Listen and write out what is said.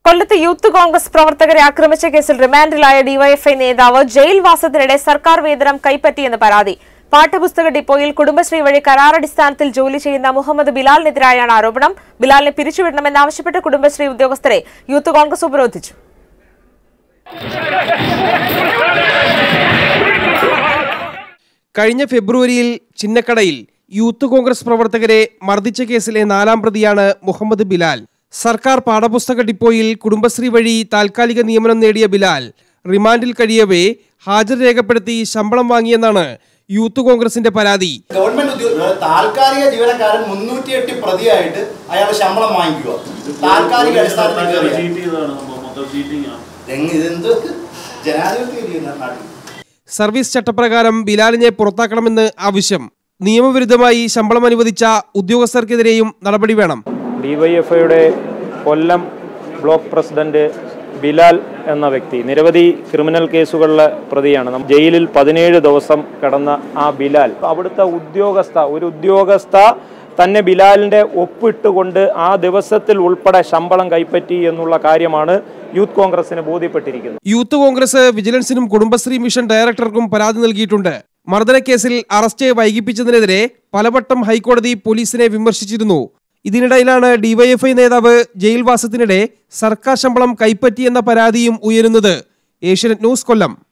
കൊല്ലത്ത് യൂത്ത് കോൺഗ്രസ് പ്രവർത്തകരെ ആക്രമിച്ച കേസിൽ റിമാൻഡിലായ ഡിവൈഎഫ്ഐ നേതാവ് ജയിൽ വാസത്തിനിടെ സർക്കാർ വേതനം കൈപ്പറ്റിയെന്ന് പരാതി പാഠപുസ്തക ഡിപ്പോയിൽ കുടുംബശ്രീ വഴി കരാറടിസ്ഥാനത്തിൽ ജോലി ചെയ്യുന്ന മുഹമ്മദ് ബിലാലിനെതിരായാണ് ആരോപണം ബിലാലിനെ പിരിച്ചുവിടണമെന്നാവശ്യപ്പെട്ട് കുടുംബശ്രീ ഉദ്യോഗസ്ഥരെ യൂത്ത് കോൺഗ്രസ് ഉപരോധിച്ചു കഴിഞ്ഞ ഫെബ്രുവരിയിൽ ചിന്നക്കടയിൽ യൂത്ത് കോൺഗ്രസ് പ്രവർത്തകരെ മർദ്ദിച്ച കേസിലെ നാലാം പ്രതിയാണ് മുഹമ്മദ് ബിലാൽ സർക്കാർ പാഠപുസ്തക ഡിപ്പോയിൽ കുടുംബശ്രീ വഴി താൽക്കാലിക നിയമനം നേടിയ ബിലാൽ റിമാൻഡിൽ കഴിയവേ ഹാജർ രേഖപ്പെടുത്തി ശമ്പളം വാങ്ങിയെന്നാണ് യൂത്ത് കോൺഗ്രസിന്റെ പരാതി ഗവൺമെന്റ് ഉദ്യോഗ താൽക്കാലിക ജീവനക്കാരൻ മുന്നൂറ്റി എട്ട് പ്രതിയായിട്ട് അയാൾ ശമ്പളം വാങ്ങിക്കുക താൽക്കാലിക അടിസ്ഥാനത്തിൽ കയറിയ. ചീറ്റ് ചെയ്തതാണ് സംഭവം മൊത്തം ചീറ്റിംഗ് ആണ് തെങ്ങ് ഇതെന്ത് ജനാധിപത്യ രീതിയാണ് നാട്ടിൽ സർവീസ് ചട്ടപ്രകാരം ബിലാലിനെ പുറത്താക്കണമെന്ന് ആവശ്യം നിയമവിരുദ്ധമായി ശമ്പളം അനുവദിച്ച ഉദ്യോഗസ്ഥർക്കെതിരെയും നടപടി വേണം ഡിവൈഎഫ്ഐയുടെ കൊല്ലം ബ്ലോക്ക് പ്രസിഡന്റ് ബിലാൽ എന്ന വ്യക്തി നിരവധി ക്രിമിനൽ കേസുകളിലെ പ്രതിയാണ് നം- ജയിലിൽ പതിനേഴ് ദിവസം കിടന്ന ആ ബിലാൽ അവിടുത്തെ ഉദ്യോഗസ്ഥ ഒരു ഉദ്യോഗസ്ഥ തന്നെ ബിലാലിന്റെ ഒപ്പിട്ടുകൊണ്ട് ആ ദിവസത്തിൽ ഉൾപ്പെടെ ശമ്പളം കൈപ്പറ്റി എന്നുള്ള കാര്യമാണ് യൂത്ത് കോൺഗ്രസിന് ബോധ്യപ്പെട്ടിരിക്കുന്നത് യൂത്ത് കോൺഗ്രസ് വിജിലൻസിനും കുടുംബശ്രീ മിഷൻ ഡയറക്ടർക്കും പരാതി നൽകിയിട്ടുണ്ട് മർദ്ദനക്കേസിൽ അറസ്റ്റ് വൈകിപ്പിച്ചതിനെതിരെ പലവട്ടം ഹൈക്കോടതി പോലീസിനെ വിമർശിച്ചിരുന്നു ഇതിനിടയിലാണ് ഡിവൈഎഫ്ഐ നേതാവ് ജയിൽവാസത്തിനിടെ സർക്കാർ ശമ്പളം കൈപ്പറ്റിയെന്ന പരാതിയും ഉയരുന്നത് ഏഷ്യനെറ്റ് ന്യൂസ് കൊല്ലം